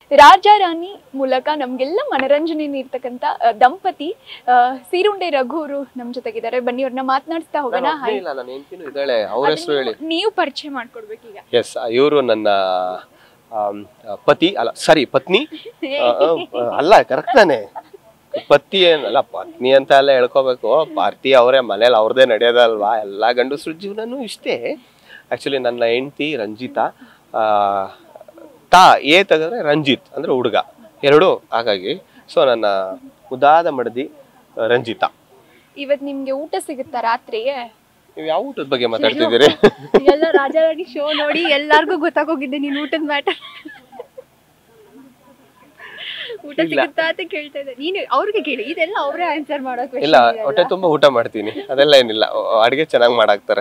ರಾಜ ರಾಣಿ ಮೂಲಕ ನಮ್ಗೆಲ್ಲ ಮನರಂಜನೆ ನೀಡ್ತಕ್ಕಂತ ಆ, ದಂಪತಿ ಆ, ಸೀರುಂಡೆ ರಘುರು ನಮ್ ಜೊತೆಗಿದ್ದಾರೆ ಬನ್ನಿ ಅವ್ರನ್ನ ಮಾತನಾಡಿಸ್ತಾ ಹೋಗೋಣ ಹಾಯ್. ಇಲ್ಲ ನನ್ನ ಹೆಂಡತಿನೂ ಇದ್ದಾಳೆ ಅವ್ರ ಹೆಸರು ಹೇಳಿ ನೀವು ಪರಿಚಯ ಮಾಡ್ಕೊಡ್ಬೇಕೀಗ ಎಸ್ ಇವರು ನನ್ನ ಆಮ್, ಪತಿ ಅಲ್ಲ ಸಾರಿ ಪತ್ನಿ ಆ, ಆ, ಅಲ್ಲ ಕರೆಕ್ಟ್ ತಾನೆ ಪತಿ ಏನಲ್ಲ ಪತ್ನಿ ಅಂತ ಎಲ್ಲ ಹೇಳ್ಕೋಬೇಕು ಪಾರ್ಟಿ ಅವರೇ ಮನೇಲಿ ಅವ್ರದೇ ನಡೆಯೋದಲ್ವಾ ಎಲ್ಲ ಗಂಡಸ್ರ ಜೀವನನೂ ಇಷ್ಟೇ ಆಕ್ಚುಲಿ ನನ್ನ ಹೆಂಡತಿ ರಂಜಿತಾ ಆ, ತಾ ಏ ತೆಗೆದ್ರೆ ರಂಜಿತ್ ಅಂದ್ರೆ ಹುಡುಗ ಎರಡು ಹಾಗಾಗಿ ಸೊ ನನ್ನ ಮುದಾದ ಮಡದಿ ರಂಜಿತಾ ಇವತ್ ನಿಮ್ಗೆ ಊಟ ಸಿಗುತ್ತಾ ರಾತ್ರಿಗೆ ನೀವು ಯಾವ ಊಟದ ಬಗ್ಗೆ ಮಾತಾಡ್ತಿದ್ದೀರಿ ಎಲ್ಲ ರಾಜಾರಾಣಿ ಶೋ ನೋಡಿ ಎಲ್ಲಾರ್ಗೂ ಗೊತ್ತಾಗೋಗಿದೆ ನೀನ್ ಊಟದ ಮ್ಯಾಟರ್ ಊಟ ಇಲ್ಲ. ಸಿಗುತ್ತಾ ಅಂತ ಕೇಳ್ತಾ ಇದ್ದೆ ನೀನು ಅವ್ರಿಗೆ ಕೇಳಿ ಇದೆಲ್ಲ ಅವರೇ ಆನ್ಸರ್ ಮಾಡೋ ಇಲ್ಲ ಹೊಟ್ಟೆ ತುಂಬಾ ಊಟ ಮಾಡ್ತೀನಿ ಅದೆಲ್ಲ ಏನಿಲ್ಲ ಅಡಿಗೆ ಚೆನ್ನಾಗಿ ಮಾಡಾಕ್ತಾರೆ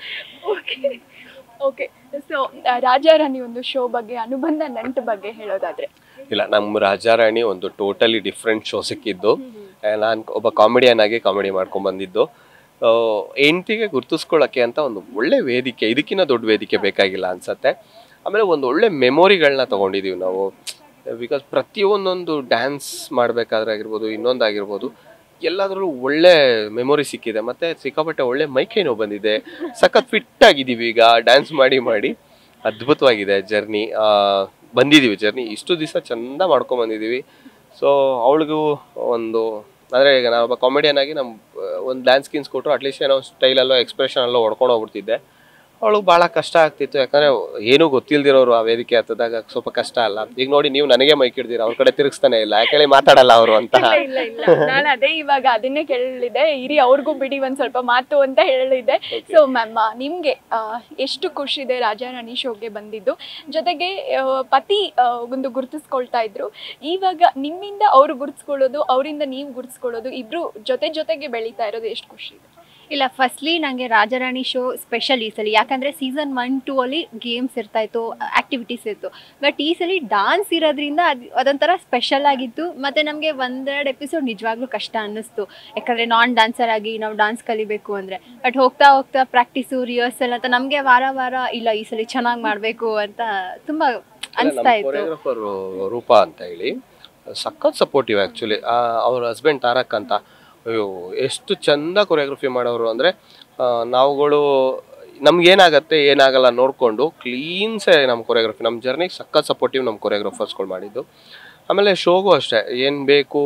ಓಕೆ ಸೊ ರಾಜ ರಾಣಿ ಒಂದು ಶೋ ಬಗ್ಗೆ ಅನುಬಂಧ ನಂಟು ಬಗ್ಗೆ ಹೇಳೋದಾದ್ರೆ ಇಲ್ಲ ನಮ್ಮ ರಾಜಾರಾಣಿ ಒಂದು ಟೋಟಲಿ ಡಿಫ್ರೆಂಟ್ ಶೋ ಸಿಕ್ಕಿದ್ದು ನಾನು ಒಬ್ಬ ಕಾಮಿಡಿಯನ್ ಆಗಿ ಕಾಮಿಡಿ ಮಾಡ್ಕೊಂಡ್ ಬಂದಿದ್ದು ಹೆಂಡ್ತಿಗೆ ಗುರ್ತಿಸ್ಕೊಳ್ಳೋಕ್ಕೆ ಅಂತ ಒಂದು ಒಳ್ಳೆ ವೇದಿಕೆ ಇದಕ್ಕಿಂತ ದೊಡ್ಡ ವೇದಿಕೆ ಬೇಕಾಗಿಲ್ಲ ಅನ್ಸತ್ತೆ ಆಮೇಲೆ ಒಂದು ಒಳ್ಳೆ ಮೆಮೊರಿಗಳನ್ನ ತಗೊಂಡಿದೀವಿ ನಾವು ಬಿಕಾಸ್ ಪ್ರತಿಯೊಂದೊಂದು ಡ್ಯಾನ್ಸ್ ಮಾಡಬೇಕಾದ್ರೆ ಆಗಿರ್ಬೋದು ಇನ್ನೊಂದಾಗಿರ್ಬೋದು ಎಲ್ಲಾದ್ರಲ್ಲೂ ಒಳ್ಳೆ ಮೆಮೊರಿ ಸಿಕ್ಕಿದೆ ಮತ್ತೆ ಸಿಕ್ಕಾಪಟ್ಟೆ ಒಳ್ಳೆ ಮೈಕೈನೋ ಬಂದಿದೆ ಸಖತ್ ಫಿಟ್ ಆಗಿದ್ದೀವಿ ಈಗ ಡ್ಯಾನ್ಸ್ ಮಾಡಿ ಮಾಡಿ ಅದ್ಭುತವಾಗಿದೆ ಜರ್ನಿ ಬಂದಿದ್ದೀವಿ ಜರ್ನಿ ಇಷ್ಟು ದಿವಸ ಚಂದ ಮಾಡ್ಕೊಂಡ್ ಬಂದಿದ್ದೀವಿ ಸೊ ಅವಳಿಗೂ ಒಂದು ಅಂದರೆ ಈಗ ನಾನೊಬ್ಬ ಕಾಮಿಡಿಯನ್ ಆಗಿ ನಮ್ಮ ಒಂದು ಡ್ಯಾನ್ಸ್ ಸ್ಕಿನ್ಸ್ ಕೊಟ್ಟರು ಅಟ್ಲೀಸ್ಟ್ ಏನೋ ಸ್ಟೈಲಲ್ಲೋ ಎಕ್ಸ್ಪ್ರೆಷನ್ ಅಲ್ಲೋ ಹೊಡ್ಕೊಂಡು ಹೋಗ್ಬಿಡ್ತಿದ್ದೆ ಅವಳಿಗೆ ಭಾಳ ಕಷ್ಟ ಆಗ್ತಿತ್ತು ಯಾಕಂದರೆ ಏನೂ ಗೊತ್ತಿಲ್ದಿರೋರು ಆ ವೇದಿಕೆ ಹತ್ತದಾಗ ಸ್ವಲ್ಪ ಕಷ್ಟ ಅಲ್ಲ ಈಗ ನೋಡಿ ನೀವು ನನಗೆ ಮೈಕ್ ಹಿಡ್ದಿರ ಅವ್ರ ಕಡೆ ತಿರುಗಿಸ್ತಾನೆ ಇಲ್ಲ ಯಾಕೆ ಮಾತಾಡಲ್ಲ ಅವರು ಅಂತ ಇಲ್ಲ ಇಲ್ಲ ನಾನು ಅದೇ ಇವಾಗ ಅದನ್ನೇ ಕೇಳಲಿದೆ ಇರಿ ಅವ್ರಿಗೂ ಬಿಡಿ ಒಂದ್ ಸ್ವಲ್ಪ ಮಾತು ಅಂತ ಹೇಳಿದೆ ಸೊ ಮ್ಯಾಮ್ ನಿಮ್ಗೆ ಆ, ಎಷ್ಟು ಖುಷಿ ಇದೆ ರಾಜಾರಾಣಿ ಶೋಗೆ ಬಂದಿದ್ದು ಜೊತೆಗೆ ಆ, ಪತಿ ಆ, ಒಂದು ಗುರುತಿಸ್ಕೊಳ್ತಾ ಇದ್ರು ಇವಾಗ ನಿಮ್ಮಿಂದ ಅವ್ರು ಗುರುತಿಸ್ಕೊಳ್ಳೋದು ಅವರಿಂದ ನೀವು ಗುರುತಿಸ್ಕೊಳ್ಳೋದು ಇಬ್ರು ಜೊತೆ ಜೊತೆಗೆ ಬೆಳೀತಾ ಇರೋದು ಎಷ್ಟು ಖುಷಿ ಇದೆ ಇಲ್ಲ ಫಸ್ಟ್ಲಿ ನನಗೆ ರಾಜಾರಾಣಿ ಶೋ ಸ್ಪೆಷಲ್ ಈ ಸಲ ಯಾಕಂದ್ರೆ ಸೀಸನ್ ಒನ್ ಟೂ ಅಲ್ಲಿ ಗೇಮ್ಸ್ ಇರ್ತಾ ಇತ್ತು ಆಕ್ಟಿವಿಟೀಸ್ ಇತ್ತು ಬಟ್ ಈ ಸಲ ಡಾನ್ಸ್ ಇರೋದ್ರಿಂದ ಅದು ಅದೊಂಥರ ಸ್ಪೆಷಲ್ ಆಗಿತ್ತು ಮತ್ತೆ ನಮಗೆ ಒಂದೆರಡು ಎಪಿಸೋಡ್ ನಿಜವಾಗ್ಲೂ ಕಷ್ಟ ಅನ್ನಿಸ್ತು ಯಾಕಂದ್ರೆ ನಾನ್ ಡಾನ್ಸರ್ ಆಗಿ ನಾವು ಡಾನ್ಸ್ ಕಲಿಬೇಕು ಅಂದ್ರೆ ಬಟ್ ಹೋಗ್ತಾ ಹೋಗ್ತಾ ಪ್ರಾಕ್ಟೀಸು ರಿಹರ್ಸಲ್ ಅಂತ ನಮಗೆ ವಾರ ವಾರ ಇಲ್ಲ ಈ ಸಲ ಚೆನ್ನಾಗಿ ಮಾಡಬೇಕು ಅಂತ ತುಂಬಾ ಅನಿಸ್ತಾ ಇತ್ತು ಕೊರಿಯೋಗ್ರಾಫರ್ ರೂಪಾ ಅಂತ ಹೇಳಿ ಸಖತ್ ಸಪೋರ್ಟಿವ್ ಆ್ಯಕ್ಚುಲಿ ಅವ್ರ ಹಸ್ಬೆಂಡ್ ತಾರಕ್ ಅಂತ ಅಯ್ಯೋ ಎಷ್ಟು ಚಂದ ಕೊರಿಯೋಗ್ರಫಿ ಮಾಡೋರು ಅಂದರೆ ನಾವುಗಳು ನಮ್ಗೇನಾಗತ್ತೆ ಏನಾಗಲ್ಲ ನೋಡಿಕೊಂಡು ಕ್ಲೀನ್ಸೇ ನಮ್ಮ ಕೊರಿಯೋಗ್ರಫಿ ನಮ್ಮ ಜರ್ನಿಗೆ ಸಖತ್ ಸಪೋರ್ಟಿವ್ ನಮ್ಮ ಕೊರಿಯೋಗ್ರಫರ್ಸ್ಗಳು ಮಾಡಿದ್ದು ಆಮೇಲೆ ಶೋಗೂ ಅಷ್ಟೇ ಏನು ಬೇಕು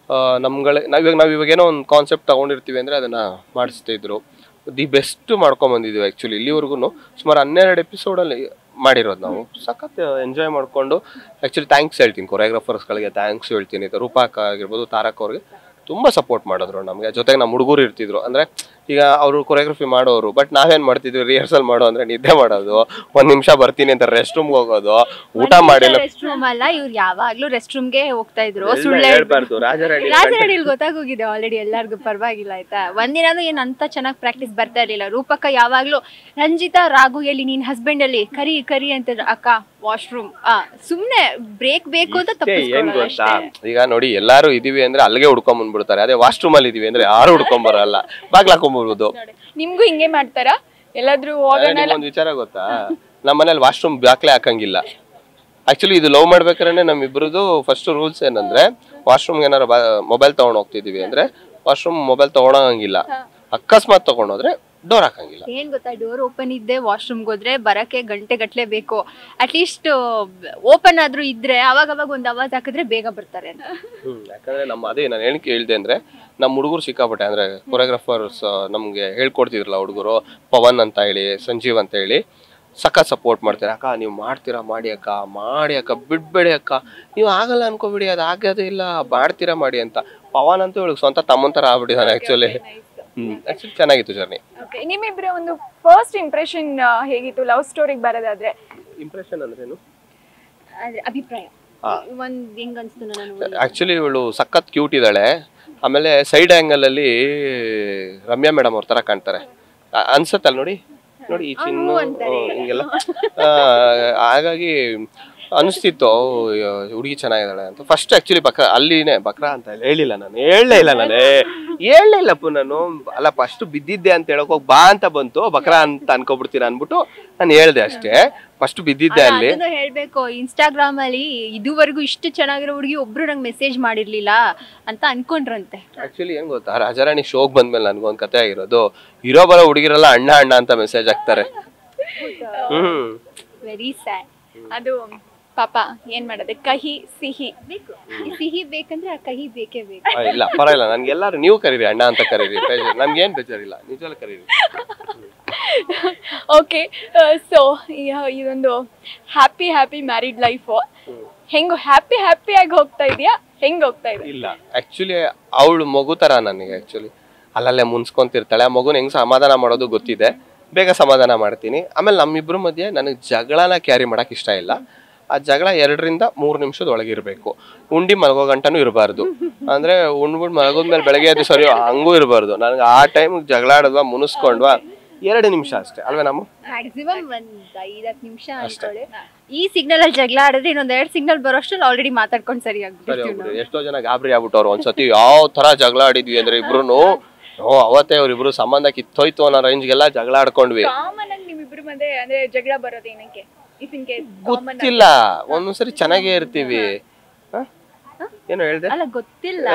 ನಮ್ಗಳ ನಾವಿವಾಗ ನಾವು ಇವಾಗ ಏನೋ ಒಂದು ಕಾನ್ಸೆಪ್ಟ್ ತೊಗೊಂಡಿರ್ತೀವಿ ಅಂದರೆ ಅದನ್ನು ಮಾಡಿಸ್ತಿದ್ರು ದಿ ಬೆಸ್ಟ್ ಮಾಡ್ಕೊಂಬಂದಿದ್ದೀವಿ ಆ್ಯಕ್ಚುಲಿ ಇಲ್ಲಿವರೆಗೂ ಸುಮಾರು ಹನ್ನೆರಡು ಎಪಿಸೋಡಲ್ಲಿ ಮಾಡಿರೋದು ನಾವು ಸಖತ್ ಎಂಜಾಯ್ ಮಾಡಿಕೊಂಡು ಆ್ಯಕ್ಚುಲಿ ಥ್ಯಾಂಕ್ಸ್ ಹೇಳ್ತೀನಿ ಕೊರಿಯೋಗ್ರಾಫರ್ಸ್ಗಳಿಗೆ ಥ್ಯಾಂಕ್ಸ್ ಹೇಳ್ತೀನಿ ರೂಪಾಕ್ ಆಗಿರ್ಬೋದು ತಾರಕ್ ಅವ್ರಿಗೆ ತುಂಬ ಸಪೋರ್ಟ್ ಮಾಡಿದ್ರು ನಮಗೆ ಜೊತೆಗೆ ನಮ್ಮ ಹುಡುಗರು ಇರ್ತಿದ್ರು ಅಂದರೆ ಈಗ ಅವರು ಕೊರಿಯೋಗ್ರಫಿ ಮಾಡೋರು ಬಟ್ ನಾವೇನು ಮಾಡ್ತಿದ್ವಿ ರಿಹರ್ಸಲ್ ಮಾಡೋ ಅಂದರೆ ನಿದ್ದೆ ಮಾಡೋದು ಒಂದು ನಿಮಿಷ ಬರ್ತೀನಿ ಅಂತ ರೆಸ್ಟ್ ರೂಮ್ಗೆ ಹೋಗೋದು ಊಟ ಮಾಡಿಲ್ಲ ರೆಸ್ಟ್ ರೂಮ್ ಅಲ್ಲ ಇವ್ರು ಯಾವಾಗ್ಲೂ ರೆಸ್ಟ್ ರೂಮ್ಗೆ ಹೋಗ್ತಾ ಇದ್ರು ಸುಳ್ಳು ಹೇಳ್ಬಾರ್ದು ಹೇಳ್ಬಾರ್ದು ರಾಜರಾಣಿ ರಾಜರಾಣಿಲ್ ಗೊತ್ತಾಗೋಗಿದೆ ಆಲ್ರೆಡಿ ಎಲ್ಲಾರ್ಗು ಪರವಾಗಿಲ್ಲ ಆಯ್ತಾ ಒಂದಿನಾನು ಏನ್ ಅಂತ ಚೆನ್ನಾಗಿ ಪ್ರಾಕ್ಟೀಸ್ ಬರ್ತಾ ಇರ್ಲಿಲ್ಲ ರೂಪಕ್ಕ ಯಾವಾಗ್ಲೂ ರಂಜಿತಾ ರಾಘು ಎಲ್ಲಿ ನಿನ್ ಹಸ್ಬೆಂಡ್ ಅಲ್ಲಿ ಕರಿ ಕರಿ ಅಂತ ಅಕ್ಕ ವಾಶ್ರೂಮ್ ಆ ಸುಮ್ನೆ ಬ್ರೇಕ್ ಬೇಕು ಅಂತ ಇಷ್ಟೇ ಏನ್ ತಪ್ಪಿಸ್ಕೊಳ್ಳೋದು ಗೊತ್ತಾ ಅಷ್ಟೇ ಈಗ ನೋಡಿ ಎಲ್ಲಾರು ಇದೀವಿ ಅಂದ್ರೆ ಅಲ್ಲಿಗೆ ಹುಡ್ಕೊಂಡ್ ಬಂದ್ಬಿಡ್ತಾರೆ ಅದೇ ವಾಶ್ರೂಮ್ ಅಲ್ಲಿ ಇದೀವಿ ಅಂದ್ರೆ ಯಾರು ಹುಡ್ಕೊಂಡ್ ಬರಲ್ಲ ಬಾಗ್ಲಾಕೊಂಡ್ಬಿಡ್ಬೋದು ನಿಮ್ಗೂ ಹಿಂಗೆ ಮಾಡ್ತಾರಾ ಎಲ್ಲಾದ್ರೂ ಹೋಗೋಣ ಒಂದು ವಿಚಾರ ಗೊತ್ತಾ ನಮ್ಮ ಮನೇಲಿ ವಾಶ್ರೂಮ್ ಬಾಕ್ಲೆ ಹಾಕಂಗಿಲ್ಲ ಆಕ್ಚುಲಿ ಇದು ಲವ್ ಮಾಡ್ಬೇಕಾದ್ರೆ ನಮ್ಮಿಬ್ರದ್ದು ಫಸ್ಟ್ ರೂಲ್ಸ್ ಏನಂದ್ರೆ ವಾಶ್ರೂಮ್ ಏನಾರ ಮೊಬೈಲ್ ತಗೊಂಡ್ ಹೋಗ್ತಿದೀವಿ ಅಂದ್ರೆ ವಾಶ್ರೂಮ್ ಮೊಬೈಲ್ ತಗೊಳಂಗಿಲ್ಲ ಅಕಸ್ಮಾತ್ ತಗೊಂಡೋದ್ರೆ ಡೋರ್ ಹಾಕಂಗಿಲ್ಲ ಏನ್ ಗೊತ್ತಾ ಡೋರ್ ಓಪನ್ ಇದ್ದೆ ವಾಶ್ರೂಮ್ಗೆ ಹೋದ್ರೆ ಬರಕ್ಕೆ ಗಂಟೆ ಗಟ್ಲೆ ಬೇಕು ಅಟ್ಲೀಸ್ಟ್ ಓಪನ್ ಆದ್ರೂ ಇದ್ರೆ ಅವಾಗ ಅವಾಗ ಒಂದ್ ಅವಾಜ್ ಹಾಕಿದ್ರೆ ಬೇಗ ಬರ್ತಾರೆ ಅಂತ ಹ್ಮ್ ಯಾಕಂದ್ರೆ ನಮ್ಮ ಅದೇ ನಾನು ಏನಕ್ಕೆ ಹೇಳ್ದೆ ಅಂದ್ರೆ ನಮ್ಮ ಹುಡುಗರು ಸಿಕ್ಕಾಪಟ್ಟೆ ಅಂದ್ರೆ ಕೊರಿಯೋಗ್ರಾಫರ್ಸ್ ನಮ್ಗೆ ಹೇಳ್ಕೊಡ್ತಿದ್ರಲ್ಲ ಹುಡುಗರು ಪವನ್ ಅಂತ ಹೇಳಿ ಸಂಜೀವ್ ಅಂತ ಹೇಳಿ ಸಖತ್ ಸಪೋರ್ಟ್ ಮಾಡ್ತಾರೆ ಅಕ್ಕ ನೀವು ಮಾಡ್ತೀರಾ ಮಾಡಿ ಅಕ್ಕ ಮಾಡಿ ಅಕ್ಕ ಬಿಡ್ಬೇಡಿ ಅಕ್ಕ ನೀವು ಆಗಲ್ಲ ಅನ್ಕೋಬಿಡಿ ಅದು ಆಗೋದೇ ಇಲ್ಲ ಮಾಡ್ತೀರಾ ಮಾಡಿ ಅಂತ ಪವನ್ ಅಂತೂ ಇವಳಿಗೆ ಸ್ವಂತ ತಮ್ಮನ್ ಥರ ಆಗ್ಬಿಟ್ಟಿದ್ದಾನೆ ಆ್ಯಕ್ಚುಲಿ ಹ್ಮ್ ಆ್ಯಕ್ಚುಲಿ ಚೆನ್ನಾಗಿತ್ತು ಜರ್ನಿ ಓಕೆ ನಿಮ್ಮಿಬ್ಬರ ಒಂದು ಫಸ್ಟ್ ಇಂಪ್ರೆಷನ್ ಹೇಗಿತ್ತು ಲವ್ ಸ್ಟೋರಿಗೆ ಬರೋದಾದ್ರೆ ಇಂಪ್ರೆಷನ್ ಅಂದ್ರೇನು ಆದ್ರೆ ಅಭಿಪ್ರಾಯ ಹಾ. ಒಂದ್ ಹೆಂಗ್ ಅನ್ಸ್ತು ನಾನು ಆಕ್ಚುಲಿ ಇವಳು ಸಖತ್ ಕ್ಯೂಟ್ ಇದ್ದಾಳೆ ಆಮೇಲೆ ಸೈಡ್ ಆಂಗಲ್ ಅಲ್ಲಿ ರಮ್ಯಾ ಮೇಡಮ್ ಅವ್ರ ತರ ಕಾಣ್ತಾರೆ ಅ- ಅನ್ಸತ್ತಲ್ಲ ನೋಡಿ ನೋಡಿ ಈ ಚಿನ್ನು ಹ್ಮ್, ಹಿಂಗೆಲ್ಲ ಆ, ಹಾಗಾಗಿ ಅನಿಸ್ತಿತ್ತು ಹುಡುಗಿ ಚೆನ್ನಾಗಿದ್ದಾಳೆ ಅಂತ ಫಸ್ಟ್ ಆಕ್ಚುಲಿ ಬಕ್ರ ಅಲ್ಲಿನೇ ಬಕ್ರಾ ಅಂತ ಹೇಳಿಲ್ಲ ನಾನು ಹೇಳಲೇ ಇಲ್ಲ ನಾನು ಹೇಳಲಿಲ್ಲಪ್ಪ ನಾನು ಅಲ್ಲ ಫಸ್ಟ್ ಬಿದ್ದಿದ್ದೆ ಅಂತ ಹೇಳಕ್ ಹೋಗಿ ಬಾ ಅಂತ ಬಂತು ಬಕ್ರ ಅಂತ ಅನ್ಕೊಬಿಡ್ತೀರ ಅನ್ಬಿಟ್ಟು ನಾನು ಹೇಳ್ದೆ ಅಷ್ಟೇ ಫಸ್ಟ್ ಬಿದ್ದಿದ್ದೆ ಅಲ್ಲ, ಅಲ್ಲಿ ಅದನ್ನು ಹೇಳ್ಬೇಕು ಇನ್ಸ್ಟಾಗ್ರಾಮ್ ಅಲ್ಲಿ ಇದುವರೆಗೂ ಇಷ್ಟು ಚೆನ್ನಾಗಿರೋ ಹುಡುಗಿ ಒಬ್ರು ನಂಗೆ ಮೆಸೇಜ್ ಮಾಡಿರ್ಲಿಲ್ಲ ಅಂತ ಅನ್ಕೊಂಡ್ರಂತೆ ಆಕ್ಚುಲಿ ಏನ್ ಗೊತ್ತಾ ರಾಜಾರಾಣಿ ಶೋಕ್ ಬಂದ್ಮೇಲೆ ನನ್ಗೊಂದ್ ಕತೆ ಆಗಿರೋದು ಇರೋ ಬರೋ ಹುಡುಗಿರೆಲ್ಲ ಅಣ್ಣ ಅಣ್ಣ ಅಂತ ಮೆಸೇಜ್ ಹಾಕ್ತಾರೆ ಹ್ಮ್ ವೆರಿ ಸ್ಯಾಡ್ ಅದು ಪಾಪ ಏನ್ ಮಾಡೋದು ಕಹಿ ಸಿಹಿ ಬೇಕು ಈ ಸಿಹಿ ಬೇಕಂದ್ರೆ ಆ ಕಹಿ ಬೇಕೇ ಬೇಕು ಆ, ಇಲ್ಲ ಪರವಾಗಿಲ್ಲ ನನ್ಗೆ ಎಲ್ಲಾರು ನೀವು ಕರೀರಿ ಅಣ್ಣ ಅಂತ ಕರೀರಿ ಬೇಜಾರ್ ನನ್ಗೇನ್ ಬೇಜಾರಿಲ್ಲ ನಿಜವಲ್ಲ ಕರೀರಿ ಓಕೆ ಸೊ ಇದೊಂದು ಹ್ಯಾಪಿ ಹ್ಯಾಪಿ ಮ್ಯಾರಿಡ್ ಲೈಫು ಹೆಂಗ್ ಹ್ಯಾಪಿ ಹ್ಯಾಪಿಯಾಗಿ ಹೋಗ್ತಾ ಇದೆಯಾ ಹೆಂಗ್ ಹೋಗ್ತಾ ಇದೆ ಇಲ್ಲ ಆಕ್ಚುಲಿ ಅವಳು ಮಗು ತರ ನನಗೆ ಆಕ್ಚುಲಿ ಅಲ್ಲಲ್ಲೇ ಮುನ್ಸ್ಕೊಂತಿರ್ತಾಳೆ ಆ ಮಗುನ ಹೆಂಗ್ ಸಮಾಧಾನ ಮಾಡೋದು ಗೊತ್ತಿದೆ ಬೇಗ ಸಮಾಧಾನ ಮಾಡ್ತೀನಿ ಆಮೇಲೆ ನಮ್ಮಿಬ್ರ ಮಧ್ಯೆ ನನಗೆ ಜಗಳನ ಕ್ಯಾರಿ ಮಾಡಕ್ ಇಷ್ಟ ಇಲ್ಲ ಆ ಜಗಳ ಎರಡರಿಂದ ಮೂರು ನಿಮಿಷದ ಒಳಗಿರ್ಬೇಕು ಉಂಡಿ ಮಲಗೋ ಗಂಟನೂ ಇರಬಾರ್ದು ಅಂದ್ರೆ ಉಂಡ್ಬಿಟ್ಟು ಮಲಗೋದ್ಮೇಲೆ ಬೆಳಗ್ಗೆ ಎದ್ದು ಸರಿ ಹಂಗೂ ಇರಬಾರ್ದು ನನಗೆ ಆ ಟೈಮ್ ಜಗಳ ಆಡೋದ್ವಾ ಮುನಿಸ್ಕೊಂಡ್ವಾ ಎರಡು ನಿಮಿಷ ಅಷ್ಟೇ ಅಲ್ವೇ ನಮ್ಮ ಮ್ಯಾಕ್ಸಿಮಮ್ ಒಂದ್ ಐದತ್ತು ನಿಮಿಷ ಅನ್ಕೊಳ್ಳಿ ಈ ಸಿಗ್ನಲ್ ಅಲ್ಲಿ ಜಗಳ ಆಡಿದ್ರೆ ಇನ್ನೊಂದ್ ಎರಡ್ ಸಿಗ್ನಲ್ ಬರೋಷ್ಟ್ರಲ್ಲಿ ಆಲ್ರೆಡಿ ಮಾತಾಡ್ಕೊಂಡು ಸರಿ ಸರಿ ಆಗ್ಬಿಡ್ತೀವಿ ಹೋಗ್ಬಿಟ್ಟು ಎಷ್ಟೋ ಜನ ಗಾಬರಿ ಆಗ್ಬಿಟ್ಟವ್ರು ಒಂದ್ಸತಿ ಯಾವ ತರ ಜಗಳ ಆಡಿದ್ವಿ ಅಂದ್ರೆ ಇಬ್ರು ಓ ಅವತ್ತೇ ಅವ್ರಿಬ್ರು ಸಂಬಂಧ ಕಿತ್ತೋಯ್ತು ಅನ್ನೋ ರೇಂಜ್ಗೆಲ್ಲ ಜಗಳ ಆಡ್ಕೊಂಡ್ವಿ ಕಾಮನ್ ಆಗಿ ನಿಮ್ಮಿಬ್ರ ಮಧ್ಯೆ ಅಂದ್ರೆ ಜಗಳ ಬರೋದು ಏನಕ್ಕೆ ಇಫ್ ಇನ್ ಕೇಸ್ ಗೊತ್ತಿಲ್ಲ ಒಂದೊಂದ್ಸರಿ ಚೆನ್ನಾಗೇ ಇರ್ತೀವಿ ಹ? ಏನೋ ಹೇಳ್ದೆ ಅಲ್ಲ ಗೊತ್ತಿಲ್ಲ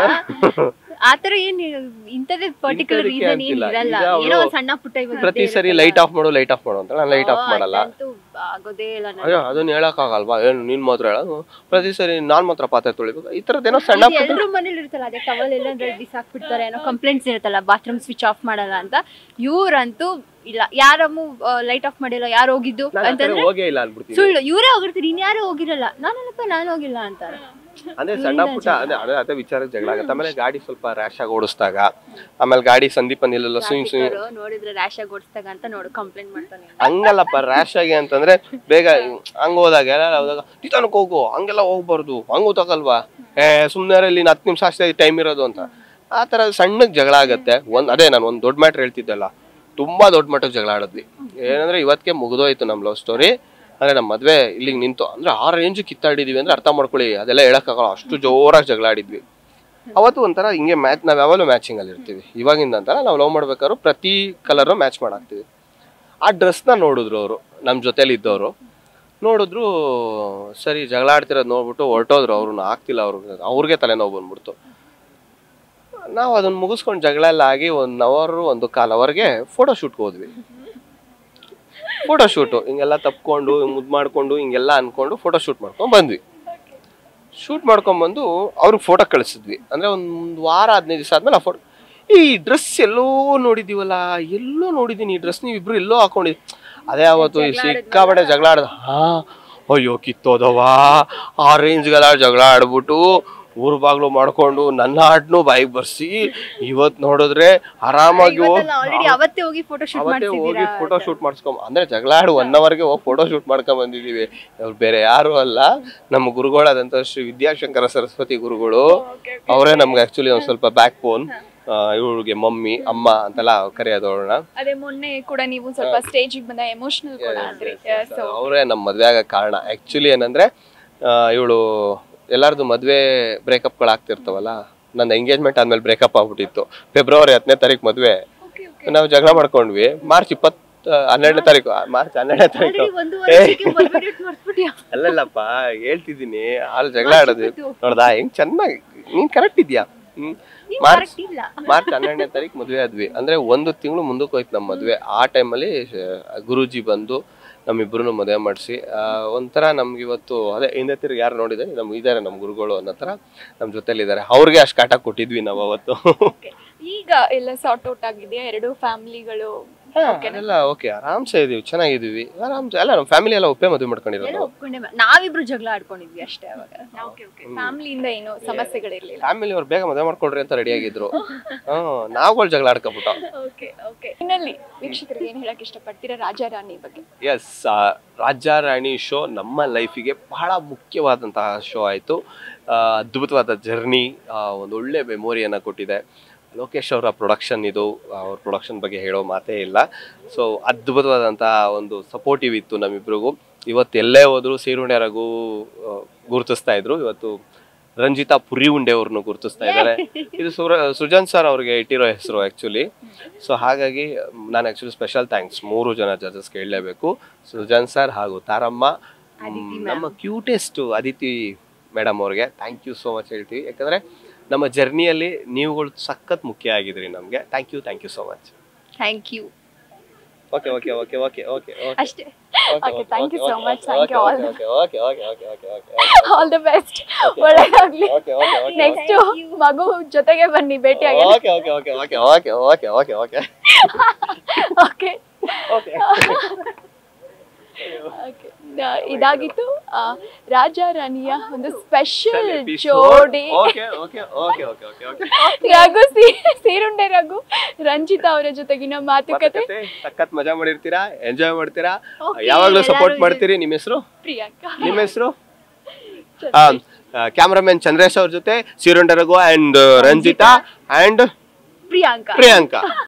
ಆತರ ಏನ್ ಇಂಥದೇ ಪರ್ಟಿಕ್ಯುಲರ್ ಇಂಥದಕ್ಕೆ ರೀಸನ್ ಏನ್ ಅಂತಿಲ್ಲ. ಇರಲ್ಲ ಈಗ ಅವ್ಳು ಏನೋ ಒಂದ್ ಸಣ್ಣ ಪುಟ್ಟ ಇವಾಗ ಪ್ರತಿ ಇದ್ದೇ ಸರಿ ಇರುತ್ತಲ್ಲ. ಲೈಟ್ ಆಫ್ ಮಾಡು ಲೈಟ್ ಆಫ್ ಮಾಡು ಅಂತ ನಾನು ಲೈಟ್ ಆಫ್ ಓ, ಮಾಡಲ್ಲ ಅದಂತೂ ಆಗೋದೇ ಇಲ್ಲ ನನಗೆ. ಅಯ್ಯೋ ಅದನ್ನ ಹೇಳಕ್ಕಾಗಲ್ವಾ ಏನು ನೀನ್ ಮಾತ್ರ ಹೇಳೋದು ಪ್ರತಿ ಸರಿ ನಾನ್ ಮಾತ್ರ ಪಾತ್ರೆ ತೊಳಿಬೇಕು ಈ ತರದ್ದೇನೋ ಸಣ್ಣ ಇದು ಎಲ್ರೂ ಮನೇಲಿ ಇರುತ್ತಲ್ಲ ಅದೇ ಟವಲ್ ಎಲ್ಲ ಬಿಸಾಕ್ಬಿಡ್ತಾರೆ ಏನೋ ಕಂಪ್ಲೇಂಟ್ಸ್ ಇರುತ್ತಲ್ಲ ಬಾತ್ರೂಮ್ ಸ್ವಿಚ್ ಆಫ್ ಮಾಡಲ್ಲ ಅಂತ ಇವ್ರಂತೂ ಇಲ್ಲ ಯಾರಮ್ಮು ಲೈಟ್ ಆಫ್ ಮಾಡಿಲ್ಲ ಯಾರು ಹೋಗಿದ್ದು ನಾನು ಆ ಕಡೆ ಅಂತಂದ್ರೆ ಹೋಗೇ ಇಲ್ಲ ಅನ್ಬಿಡ್ತೀನಿ ಸುಳ್ಳು ಇವರೇ ಹೋಗಿರ್ತಾರೆ ಇನ್ಯಾರು ಹೋಗಿರಲ್ಲ ನಾನಲ್ಲಪ್ಪ ನಾನು ಹೋಗಿಲ್ಲ ಅಂತಾರೆ ಅಂದ್ರೆ ಸಣ್ಣ ಪುಟ್ಟ ಅದೇ ಅದೇ ಅದೇ ವಿಚಾರಕ್ಕೆ ಜಗಳ ಆಗುತ್ತೆ ಆಮೇಲೆ ಗಾಡಿ ಸ್ವಲ್ಪ ರ್ಯಾಶ್ ಆಗಿ ಓಡಿಸ್ದಾಗ ಆಮೇಲೆ ಗಾಡಿ ಸಂದೀಪನ್ ಇಲ್ಲೆಲ್ಲ ಸುಯ್ ಸುಯ್ ಅವ್ರು ನೋಡಿದ್ರೆ ರ್ಯಾಶ್ ಆಗಿ ಓಡಿಸ್ದಾಗ ಅಂತ ನೋಡು ಕಂಪ್ಲೇಂಟ್ ಮಾಡ್ತಾನೆ ಹಂಗಲ್ಲಪ್ಪ ರ್ಯಾಶ್ ಆಗಿ ಅಂತಂದ್ರೆ ಬೇಗ ಹಂಗ ಹೋದಾಗ ಎಲ್ಲ ಹೋದಾಗ ನಿಧಾನಕ್ಕೆ ಹೋಗು ಹಂಗೆಲ್ಲ ಹೋಗ್ಬಾರ್ದು ಹಂಗ್ ಗೊತ್ತಾಗಲ್ವಾ ಏ ಸುಮ್ಮನೆ ಇಲ್ಲಿ ಹತ್ತು ನಿಮಿಷ ಅಷ್ಟೇ ಟೈಮ್ ಇರೋದು ಅಂತ ಆ ಥರ ಸಣ್ಣಗೆ ಜಗಳ ಆಗತ್ತೆ ಒಂದ್ ಅದೇ ನಾನು ಒಂದು ದೊಡ್ಡ ಮ್ಯಾಟ್ರ್ ಹೇಳ್ತಿದ್ದಲ್ಲ ತುಂಬಾ ದೊಡ್ಡ ಮಟ್ಟಕ್ಕೆ ಜಗಳ ಆಡಿದ್ವಿ ಏನಂದ್ರೆ ಇವತ್ತಿಗೆ ಮುಗಿದೋಯ್ತು ನಮ್ಮ ಲವ್ ಸ್ಟೋರಿ ಅಂದ್ರೆ ನಮ್ಮ ಮದ್ವೆ ಇಲ್ಲಿಗೆ ನಿಂತು ಅಂದ್ರೆ ಆ ರೇಂಜ್ ಕಿತ್ತಾಡಿದೀವಿ ಅಂದ್ರೆ ಅರ್ಥ ಮಾಡ್ಕೊಳ್ಳಿ ಅದೆಲ್ಲ ಹೇಳಕ್ಕಾಗಲ್ಲ ಅಷ್ಟು ಜೋರಾಗಿ ಜಗಳ ಆಡಿದ್ವಿ ಅವತ್ತು ಒಂಥರ ಹಿಂಗೆ ಮ್ಯಾಚ್ ನಾವ್ ಯಾವಾಗಲೂ ಮ್ಯಾಚಿಂಗ್ ಅಲ್ಲಿ ಇರ್ತೀವಿ ಇವಾಗಿಂದ ಅಂತಾರ ನಾವು ಲವ್ ಮಾಡ್ಬೇಕಾದ್ರು ಪ್ರತಿ ಕಲರ್ ಮ್ಯಾಚ್ ಮಾಡಾಕ್ತಿವಿ ಆ ಡ್ರೆಸ್ನ ನೋಡಿದ್ರು ಅವರು ನಮ್ಮ ಜೊತೆಲಿ ಇದ್ದವರು ನೋಡಿದ್ರು ಸರಿ ಜಗಳ ಆಡ್ತಿರೋದು ನೋಡ್ಬಿಟ್ಟು ಹೊರಟೋದ್ರು ಅವ್ರನ್ನ ಆಗ್ತಿಲ್ಲ ಅವ್ರಿಗೆ ಅವ್ರಿಗೆ ತಲೆನೋವು ಬಂದ್ಬಿಡ್ತು ನಾವು ಅದನ್ನ ಮುಗಿಸ್ಕೊಂಡು ಜಗಳ ಎಲ್ಲ ಆಗಿ ಒನ್ ಅವರ್ ಒಂದು ಕಾಲ್ ಅವರ್ಗೆ ಫೋಟೋ ಶೂಟ್ಗೆ ಹೋದ್ವಿ ಫೋಟೋ ಶೂಟು ಹಿಂಗೆಲ್ಲ ತಪ್ಕೊಂಡು ಮುದ್ದು ಮಾಡ್ಕೊಂಡು ಹಿಂಗೆಲ್ಲ ಅನ್ಕೊಂಡು ಫೋಟೋ ಶೂಟ್ ಮಾಡ್ಕೊಂಡು ಬಂದ್ವಿ ಶೂಟ್ ಮಾಡ್ಕೊಂಡ್ಬಂದು ಅವ್ರಿಗೆ ಫೋಟೋ ಕಳಿಸಿದ್ವಿ ಅಂದ್ರೆ ಒಂದು ವಾರ ಹದಿನೈದು ದಿವಸ ಆದ್ಮೇಲೆ ಆ ಫೋಟೋ ಈ ಡ್ರೆಸ್ ಎಲ್ಲೋ ನೋಡಿದೀವಲ್ಲ ಎಲ್ಲೋ ನೋಡಿದೀನಿ ಈ ಡ್ರೆಸ್ ನೀವಿಬ್ರು ಎಲ್ಲೋ ಹಾಕೊಂಡಿದ್ ಅದೇ ಅವತ್ತು ಈ ಸಿಕ್ಕಾಪಟ್ಟೆ ಜಗಳ ಆಡ್ದ ಹಾ ಅಯ್ಯೋ ಕಿತ್ತೋದವಾ ಆ ರೇಂಜ್ಗೆಲ್ಲ ಜಗಳ ಆಡ್ಬಿಟ್ಟು ಊರ್ ಬಾಗ್ಲು ಮಾಡ್ಕೊಂಡು ನನ್ನ ಆಟ್ನು ಬಾಯಿಗೆ ಬರ್ಸಿ ಇವತ್ ನೋಡಿದ್ರೆ ಆರಾಮಾಗಿ ಹೋಗ್- ಆಲ್ರೆಡಿ ಅವತ್ತೇ ಹೋಗಿ ಫೋಟೋ ಶೂಟ್ ಅವತ್ತೇ ಹೋಗಿ ಮಾಡ್ತಿದ್ದೀರಾ ಫೋಟೋ ಶೂಟ್ ಮಾಡಿಸ್ಕೊಂಡ್ ಅಂದ್ರೆ ಜಗಳ ಆಡಿ ಒನ್ ಅವರ್ಗೆ ಹೋಗಿ ಫೋಟೋ ಶೂಟ್ ಮಾಡ್ಕೊಂಡ್ ಬಂದಿದೀವಿ ಅವ್ರು ಬೇರೆ ಯಾರು ಅಲ್ಲ ನಮ್ಮ ಗುರುಗಳಾದಂತ ಶ್ರೀ ವಿದ್ಯಾಶಂಕರ ಸರಸ್ವತಿ ಗುರುಗಳು ಅವರೇ ನಮ್ಗೆ ಆಕ್ಚುಲಿ ಒಂದ್ ಸ್ವಲ್ಪ ಬ್ಯಾಕ್ ಬೋನ್ ಇವ್ರಿಗೆ ಮಮ್ಮಿ ಅಮ್ಮ ಅಂತೆಲ್ಲ ಕರೆಯೋದು ಅವ್ರನ್ನ ಅದೇ ಮೊನ್ನೆ ಕೂಡ ನೀವು ಸ್ವಲ್ಪ ಸ್ಟೇಜಿಗೆ ಬಂದ ಎಮೋಷನಲ್ ಕೂಡ ಆದ್ರಿ ಸೊ ಅವರೇ ನಮ್ಮ ಮದ್ವೆ ಆಗೋ ಕಾರಣ ಆಕ್ಚುಲಿ ಏನಂದ್ರೆ ಇವಳು ಎಲ್ಲಾರ್ದು ಮದ್ವೆ ಬ್ರೇಕಪ್ಗಳು ಆಗ್ತಿರ್ತಾವಲ್ಲ ನನ್ನ ಎಂಗೇಜ್ಮೆಂಟ್ ಆದ್ಮೇಲೆ ಬ್ರೇಕಪ್ ಆಗ್ಬಿಟ್ಟಿತ್ತು ಫೆಬ್ರವರಿ ಹತ್ತನೇ ತಾರೀಕು ಮದ್ವೆ ನಾವು ಜಗಳ ಮಾಡ್ಕೊಂಡ್ವಿ ಮಾರ್ಚ್ ಇಪ್ಪತ್ ಹನ್ನೆರಡನೇ ತಾರೀಕು ಮಾರ್ಚ್ ಹನ್ನೆರಡನೇ ತಾರೀಕು ಒಂದು ವರ್ಷಕ್ಕೆ ಬರ್ಬಿಟ್ಟು ಮರ್ತ್ಬಿಟ್ಯಾ ಅಲ್ಲಲ್ಲಪ್ಪ ಹೇಳ್ತಿದ್ದೀನಿ ಅಲ್ಲಿ ಜಗಳ ಆಡೋದು ನೋಡ್ದಾ ಹೆಂಗ್ ಚೆನ್ನಾಗಿ ನೀನ್ ಕರೆಕ್ಟ್ ಇದ್ಯಾ ಹ್ಮ್ ಮಾರ್ಚ್ correct ಇಲ್ಲ. ಮಾರ್ಚ್ ಹನ್ನೆರಡನೇ ತಾರೀಕು ಮದ್ವೆ ಆದ್ವಿ ಅಂದ್ರೆ ಒಂದು ತಿಂಗಳು ಮುಂದಕ್ಕೆ ಹೋಯ್ತು ನಮ್ಮ ಮದ್ವೆ ಆ ಟೈಮಲ್ಲಿ ಗುರೂಜಿ ಬಂದು ನಮ್ಮಿಬ್ರು ಮದುವೆ ಮಾಡಿಸಿ ಒಂಥರ ನಮ್ಗೆ ಇವತ್ತು ಅದೇ ಹಿಂದೆ ತಿರ್ಗಿ ಯಾರು ನೋಡಿದ್ರೆ ನಮ್ಗೆ ಇದಾರೆ ನಮ್ಮ ಗುರುಗಳು ಅನ್ನೋ ಥರ ನಮ್ಮ ಜೊತೆಲಿ ಇದ್ದಾರೆ ಅವ್ರಿಗೆ ಅಷ್ಟು ಕಾಟ ಕೊಟ್ಟಿದ್ವಿ ನಾವು ಅವತ್ತು ಈಗ ಎಲ್ಲ ಸಾರ್ಟ್ ಔಟ್ ಆಗಿದೆಯಾ ಎರಡು ಫ್ಯಾಮಿಲಿಗಳು ಎಲ್ಲ ಓಕೆ ಆರಾಮ್ಸೆ ಇದೀವಿ ಚೆನ್ನಾಗಿದೀವಿ ಆರಾಮ್ಸೆ ಅಲ್ಲ ನಮ್ಮ ಫ್ಯಾಮಿಲಿ ಎಲ್ಲ ಒಪ್ಪೆ ಮದುವೆ ಮಾಡ್ಕೊಂಡಿರೋದು ಎಲ್ಲ ಒಪ್ಕೊಂಡೆ ಮ- ನಾವಿಬ್ರು ಜಗಳ ಆಡ್ಕೊಂಡಿದ್ವಿ ಅಷ್ಟೇ ಅವಾಗ ಫ್ಯಾಮಿಲಿಯಿಂದ ಏನು ಸಮಸ್ಯೆಗಳಿರ್ಲಿಲ್ಲ ಫ್ಯಾಮಿಲಿ ಅವ್ರು ಬೇಗ ಮದುವೆ ಮಾಡ್ಕೊಳ್ರಿ ಅಂತ ರೆಡಿ ಆಗಿದ್ರು ಹ್ಮ್ ನಾವುಗಳು ಜಗಳ ಆಡ್ಕೊಬಿಟ್ಟು ಓಕೆ ಓಕೆ ಇನ್ನಲ್ಲಿ ವೀಕ್ಷಕರಿಗೆ ಏನ್ ಹೇಳಕ್ ಇಷ್ಟಪಡ್ತೀರಾ ರಾಜಾ ರಾಣಿ ಬಗ್ಗೆ ಎಸ್ ರಾಜಾ ರಾಣಿ ಶೋ ನಮ್ಮ ಲೈಫಿಗೆ ಬಹಳ ಮುಖ್ಯವಾದಂತಹ ಶೋ ಆಯಿತು ಅದ್ಭುತವಾದ ಜರ್ನಿ ಒಂದು ಒಳ್ಳೆ ಮೆಮೊರಿಯನ್ನು ಕೊಟ್ಟಿದೆ ಲೋಕೇಶ್ ಅವರ ಪ್ರೊಡಕ್ಷನ್ ಇದು ಅವ್ರ ಪ್ರೊಡಕ್ಷನ್ ಬಗ್ಗೆ ಹೇಳೋ ಮಾತೇ ಇಲ್ಲ ಸೊ ಅದ್ಭುತವಾದಂತಹ ಒಂದು ಸಪೋರ್ಟಿವ್ ಇತ್ತು ನಮ್ಮಿಬ್ರಿಗೂ ಇವತ್ತು ಎಲ್ಲೇ ಹೋದ್ರು ಸೀರುಣ್ಯ ರಘು ಆ, ಗುರುತಿಸ್ತಾ ಇದ್ರು ಇವತ್ತು ರಂಜಿತಾ ಪುರಿ ಉಂಡೆ ಅವ್ರನ್ನು ಗುರುತಿಸ್ತಾ ಇದ್ದಾರೆ ಇದು ಸುರ ಸೃಜನ್ ಸರ್ ಅವ್ರಿಗೆ ಇಟ್ಟಿರೋ ಹೆಸರು ಆ್ಯಕ್ಚುಲಿ ಸೊ ಹಾಗಾಗಿ ನಾನು ಆ್ಯಕ್ಚುಲಿ ಸ್ಪೆಷಲ್ ಥ್ಯಾಂಕ್ಸ್ ಮೂರು ಜನ ಜಜಸ್ ಕೇಳಲೇಬೇಕು ಸೃಜನ್ ಸರ್ ಹಾಗೂ ತಾರಮ್ಮ ಮ್, ನಮ್ಮ ಕ್ಯೂಟೆಸ್ಟ್ ಅದಿತಿ ಮೇಡಮ್ ಅವ್ರಿಗೆ ಥ್ಯಾಂಕ್ ಯು ಸೋ ಮಚ್ ಹೇಳ್ತೀವಿ ಯಾಕಂದರೆ ನಮ್ಮ ಜರ್ನಿಯಲ್ಲಿ ನೀವುಗಳು ಸಖತ್ ಮುಖ್ಯ ಆಗಿದ್ರಿ ನಮಗೆ thank you thank you so much thank you okay okay okay okay okay ಅಷ್ಟೇ Okay, thank you so much. Thank you all. Okay okay okay okay okay okay all the best ಒಳ್ಳೆದಾಗ್ಲಿ ಓಕೆ ಓಕೆ ಓಕೆ ನೆಕ್ಸ್ಟ್ ಮಗು ಜೊತೆಗೆ ಬನ್ನಿ ಭೇಟಿಯಾಗಿ okay okay okay okay okay okay okay okay okay okay Okay. ನ- ಇದಾಗಿತ್ತು ಆ, ರಾಜ ರಾಣಿಯ ಒಂದು ಸ್ಪೆಷಲ್ ಜೋಡಿ okay okay okay okay okay okay Raghu ಸೀ- ಸೀರುಂಡೆ ರಘು ರಂಜಿತಾ ಅವರ ಜೊತೆಗಿನ ಮಾತುಕತೆ ಮಾತುಕತೆ ಸಖತ್ ಮಜಾ ಮಾಡಿರ್ತೀರಾ ಎಂಜಾಯ್ ಮಾಡ್ತೀರಾ Okay, ಯಾವಾಗಲೂ ಎಲ್ಲರೂ ಸಪೋರ್ಟ್ ಇದೆ. ಮಾಡ್ತೀರಿ ನಿಮ್ಮ ಹೆಸರು ಪ್ರಿಯಾಂಕಾ ನಿಮ್ಮ ಹೆಸರು ಕ್ಯಾಮ್ರಾಮನ್ ಚಂದ್ರೇಶ್ ಅವ್ರ ಜೊತೆ ಸೀರುಂಡ ರಘು ಅಂಡ್ ರಂಜಿತಾ ಅಂಡ್ ಪ್ರಿಯಾಂಕಾ ಪ್ರಿಯಾಂಕಾ